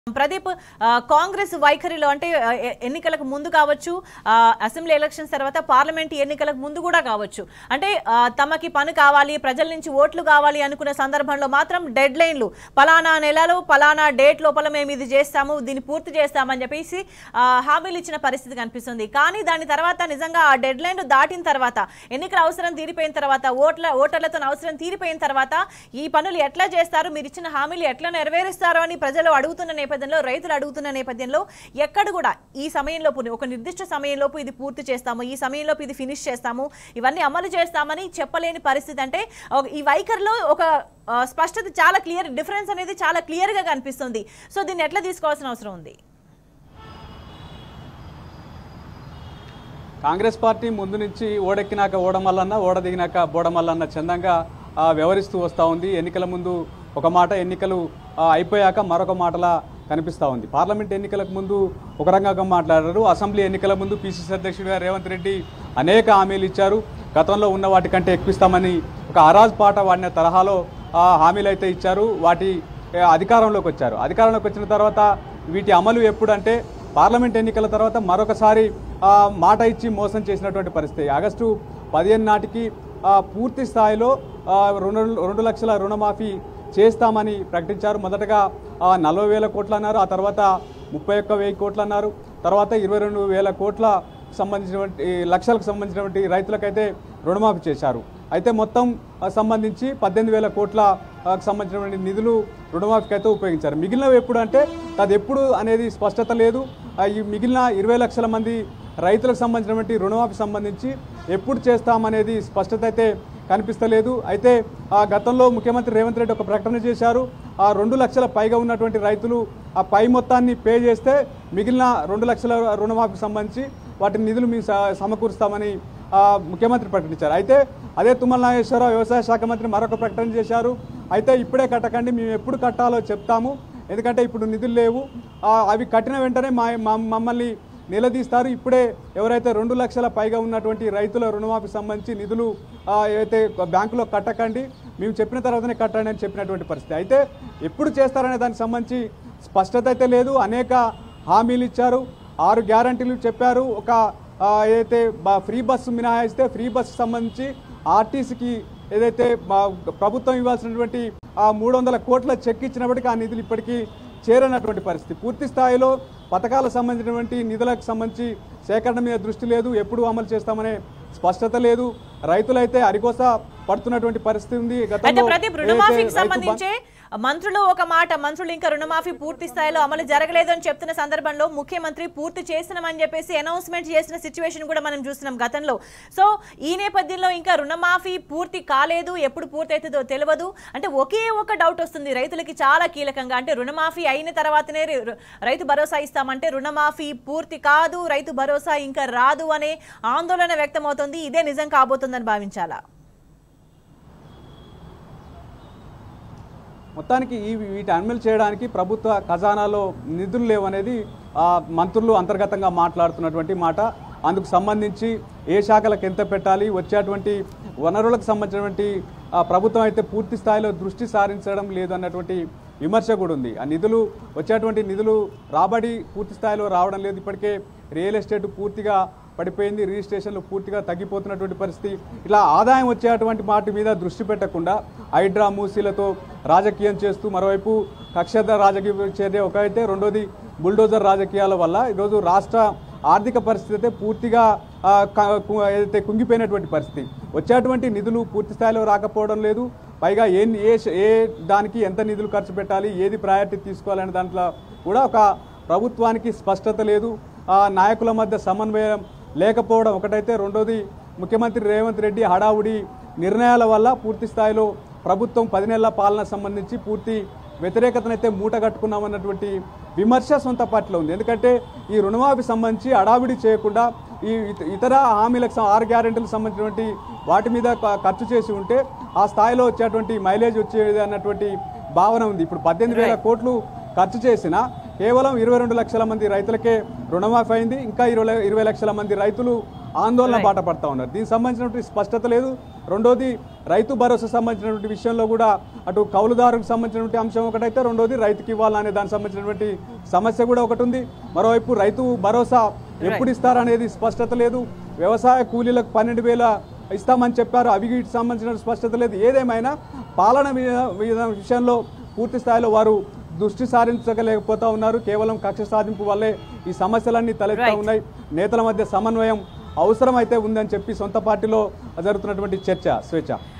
ప్రదీప్ ఆ, కాంగ్రెస్ వైఖరిలో అంటే ఆ, ఎ- ఎన్నికలకు ముందు కావచ్చు ఆ, అసెంబ్లీ ఎలక్షన్స్ తర్వాత పార్లమెంట్ ఎన్నికలకు ముందు కూడా కావచ్చు అంటే ఆ, తమకి పని కావాలి ప్రజల నుంచి ఓట్లు కావాలి అనుకున్న సందర్భంలో మాత్రం డెడ్ లైన్లు పలానా నెలలో పలానా డేట్ లోపల మేము ఇది చేస్తాము దీన్ని పూర్తి చేస్తామని చెప్పేసి ఆ, హామీలు ఇచ్చిన పరిస్థితి కనిపిస్తుంది కానీ దాని తర్వాత నిజంగా ఆ డెడ్ లైన్ దాటిన తర్వాత ఎన్నికల అవసరం తీరిపోయిన తర్వాత ఓట్ల ఓటర్లతో అవసరం తీరిపోయిన తర్వాత ఈ పనులు ఎట్లా చేస్తారు మీరు ఇచ్చిన హామీలు ఎట్లా నెరవేరుస్తారు అని ప్రజలు అడుగుతున్న నేపథ్యంలో రైతులు అడుగుతున్న నేపథ్యంలో ఎక్కడ కూడా ఈ సమయంలోపు ఒక నిర్దిష్ట సమయంలోపు ఇది పూర్తి చేస్తాము ఈ సమయంలోపు ఇది ఫినిష్ చేస్తాము ఇవన్నీ అమలు చేస్తామని చెప్పలేని పరిస్థితి అంటే ఒక- ఈ వైఖరిలో ఒక ఆ, స్పష్టత చాలా క్లియర్ డిఫరెన్స్ అనేది చాలా క్లియర్ గా కనిపిస్తుంది సో దీన్ని ఎట్లా తీసుకోవాల్సిన అవసరం ఉంది కాంగ్రెస్ పార్టీ ముందు నుంచి ఓడెక్కినాక ఓడమల్లన్న ఓడ దిగినాక బోడమల్లన్న చందంగా ఆ, వ్యవహరిస్తూ వస్తూ ఉంది ఎన్నికల ముందు ఒక మాట ఎన్నికలు ఆ, అయిపోయాక మరొక మాటలా కనిపిస్తూ ఉంది పార్లమెంట్ ఎన్నికలకు ముందు ఒక రకంగా మాట్లాడారు అసెంబ్లీ ఎన్నికల ముందు పిసిసి అధ్యక్షుడిగా రేవంత్ రెడ్డి అనేక హామీలు ఇచ్చారు గతంలో ఉన్న వాటికంటే ఎక్కువిస్తామని ఒక అరాజ్ పాట వాడిన తరహాలో ఆ, హామీలు అయితే ఇచ్చారు వాటి ఏ, అధికారంలోకి వచ్చారు అధికారంలోకి వచ్చిన తర్వాత వీటి అమలు ఎప్పుడు అంటే పార్లమెంట్ ఎన్నికల తర్వాత మరొకసారి ఆ, మాట ఇచ్చి మోసం చేసినటువంటి పరిస్థితి ఆగస్టు పదిహేను నాటికి ఆ, పూర్తి స్థాయిలో ఆ, రెండు రెండు లక్షల రుణమాఫీ చేస్తామని ప్రకటించారు మొదటగా ఆ, నలభై వేల కోట్లు అన్నారు ఆ తర్వాత ముప్పై ఒక్క వెయ్యి కోట్లు అన్నారు తర్వాత ఇరవై రెండు వేల కోట్ల సంబంధించినటువంటి లక్షలకు సంబంధించినటువంటి రైతులకైతే రుణమాఫీ చేశారు అయితే మొత్తం ఆ, సంబంధించి పద్దెనిమిది వేల కోట్ల ఆ, సంబంధించినటువంటి నిధులు రుణమాఫీకి అయితే ఉపయోగించారు మిగిలినవి ఎప్పుడు అంటే అది ఎప్పుడు అనేది స్పష్టత లేదు ఆ, ఈ మిగిలిన ఇరవై లక్షల మంది రైతులకు సంబంధించినటువంటి రుణమాఫీ సంబంధించి ఎప్పుడు చేస్తామనేది స్పష్టత అయితే కనిపిస్తలేదు అయితే ఆ గతంలో ముఖ్యమంత్రి రేవంత్ రెడ్డి ఒక ప్రకటన చేశారు ఆ రెండు లక్షల పైగా ఉన్నటువంటి రైతులు ఆ పై మొత్తాన్ని పే చేస్తే మిగిలిన రెండు లక్షల రుణమాఫీకి సంబంధించి వాటి నిధులు మేము స- సమకూరుస్తామని ఆ, ముఖ్యమంత్రి ప్రకటించారు అయితే అదే తుమ్మల నాగేశ్వరరావు వ్యవసాయ శాఖ మంత్రి మరొక ప్రకటన చేశారు అయితే ఇప్పుడే కట్టకండి మేము ఎప్పుడు కట్టాలో చెప్తాము ఎందుకంటే ఇప్పుడు నిధులు లేవు ఆ, అవి కట్టిన వెంటనే మా మా- మమ్మల్ని నిలదీస్తారు ఇప్పుడే ఎవరైతే రెండు లక్షల పైగా ఉన్నటువంటి రైతుల రుణమాఫీ సంబంధించి నిధులు ఆ, ఏవైతే బ్యాంకులో కట్టకండి మేము చెప్పిన తర్వాతనే కట్టండి అని చెప్పినటువంటి పరిస్థితి అయితే ఎప్పుడు చేస్తారనే దానికి సంబంధించి స్పష్టత అయితే లేదు అనేక హామీలు ఇచ్చారు ఆరు గ్యారంటీలు చెప్పారు ఒక ఆ, ఏదైతే బ- ఫ్రీ బస్సు మినహాయిస్తే ఫ్రీ బస్సుకు సంబంధించి ఆర్టీసీకి ఏదైతే మా ప్రభుత్వం ఇవ్వాల్సినటువంటి ఆ మూడు వందల కోట్ల చెక్ ఇచ్చినప్పటికీ ఆ నిధులు ఇప్పటికీ చేరనటువంటి పరిస్థితి పూర్తి స్థాయిలో పథకాలకు సంబంధించినటువంటి నిధులకు సంబంధించి సేకరణ మీద దృష్టి లేదు ఎప్పుడు అమలు చేస్తామనే స్పష్టత లేదు రైతులైతే అరికోస పడుతున్నటువంటి పరిస్థితి ఉంది అయితే గతంలో ప్రదీప్ ఏదైతే రుణమాఫీకి రైతు బ- సంబంధించే మంత్రులు ఒక మాట మంత్రులు ఇంకా రుణమాఫీ పూర్తి స్థాయిలో అమలు జరగలేదు అని చెప్తున్న సందర్భంలో ముఖ్యమంత్రి పూర్తి చేసినామని చెప్పేసి అనౌన్స్మెంట్ చేసిన సిచ్యువేషన్ కూడా మనం చూస్తున్నాం గతంలో సో ఈ నేపథ్యంలో ఇంకా రుణమాఫీ పూర్తి కాలేదు ఎప్పుడు పూర్తి అవుతుందో తెలియదు అంటే ఒకే ఒక డౌట్ వస్తుంది రైతులకి చాలా కీలకంగా అంటే రుణమాఫీ అయిన తర్వాతనే రు- రైతు భరోసా ఇస్తామంటే రుణమాఫీ పూర్తి కాదు రైతు భరోసా ఇంకా రాదు అనే ఆందోళన వ్యక్తమవుతుంది ఇదే నిజం కాబోతుందని భావించాలా మొత్తానికి ఈ వీటి అమలు చేయడానికి ప్రభుత్వ ఖజానాలో నిధులు లేవనేది ఆ, మంత్రులు అంతర్గతంగా మాట్లాడుతున్నటువంటి మాట అందుకు సంబంధించి ఏ శాఖలకు ఎంత పెట్టాలి వచ్చేటువంటి వనరులకు సంబంధించినటువంటి ఆ, ప్రభుత్వం అయితే పూర్తి స్థాయిలో దృష్టి సారించడం లేదు అన్నటువంటి విమర్శ కూడా ఉంది ఆ నిధులు వచ్చేటువంటి నిధులు రాబడి పూర్తి స్థాయిలో రావడం లేదు ఇప్పటికే రియల్ ఎస్టేట్ పూర్తిగా పడిపోయింది రిజిస్ట్రేషన్లు పూర్తిగా తగ్గిపోతున్నటువంటి పరిస్థితి ఇలా ఆదాయం వచ్చేటువంటి వాటి మీద దృష్టి పెట్టకుండా హైడ్రా మూసీలతో రాజకీయం చేస్తూ మరోవైపు కక్షత రాజకీయ చర్య ఒకైతే రెండోది బుల్డోజర్ రాజకీయాల వల్ల ఈరోజు రాష్ట్ర ఆర్థిక పరిస్థితి అయితే పూర్తిగా ఆ, క- కు- ఏదైతే కుంగిపోయినటువంటి పరిస్థితి వచ్చేటువంటి నిధులు పూర్తి స్థాయిలో రాకపోవడం లేదు పైగా ఏ ఏ ఏ దానికి ఎంత నిధులు ఖర్చు పెట్టాలి ఏది ప్రయారిటీ తీసుకోవాలనే దాంట్లో కూడా ఒక ప్రభుత్వానికి స్పష్టత లేదు ఆ నాయకుల మధ్య సమన్వయం లేకపోవడం ఒకటైతే రెండోది ముఖ్యమంత్రి రేవంత్ రెడ్డి హడావుడి నిర్ణయాల వల్ల పూర్తి స్థాయిలో ప్రభుత్వం పది నెలల పాలన సంబంధించి పూర్తి వ్యతిరేకతనైతే మూట కట్టుకున్నామన్నటువంటి విమర్శ సొంత పార్టీలో ఉంది ఎందుకంటే ఈ రుణమాఫీ సంబంధించి హడావిడి చేయకుండా ఈ ఇత- ఇతర హామీలకు సం- ఆరు గ్యారెంటీలకు సంబంధించినటువంటి వాటి మీద క- ఖర్చు చేసి ఉంటే ఆ స్థాయిలో వచ్చేటువంటి మైలేజ్ వచ్చేది అన్నటువంటి భావన ఉంది ఇప్పుడు పద్దెనిమిది వేల కోట్లు ఖర్చు చేసిన కేవలం ఇరవై రెండు లక్షల మంది రైతులకే రుణమాఫీ అయింది ఇంకా ఇరవై ఇరవై లక్షల మంది రైతులు ఆందోళన బాట పడతా ఉన్నారు దీనికి సంబంధించినటువంటి స్పష్టత లేదు రెండోది రైతు భరోసా సంబంధించినటువంటి విషయంలో కూడా అటు కౌలుదారుకు సంబంధించినటువంటి అంశం ఒకటైతే రెండోది రైతుకి ఇవ్వాలనే దానికి సంబంధించినటువంటి సమస్య కూడా ఒకటి ఉంది మరోవైపు రైతు భరోసా ఎప్పుడు ఇస్తారనేది స్పష్టత లేదు వ్యవసాయ కూలీలకు పన్నెండు వేల ఇస్తామని చెప్పారు అవి వీటికి సంబంధించిన స్పష్టత లేదు ఏదేమైనా పాలన మీద మీద విషయంలో పూర్తి స్థాయిలో వారు దృష్టి సారించగలేకపోతా ఉన్నారు కేవలం కక్ష సాధింపు వల్లే ఈ సమస్యలన్నీ తలెత్తా Right. ఉన్నాయి నేతల మధ్య సమన్వయం అవసరమైతే ఉందని చెప్పి సొంత పార్టీలో జరుగుతున్నటువంటి చర్చ స్వేచ్ఛ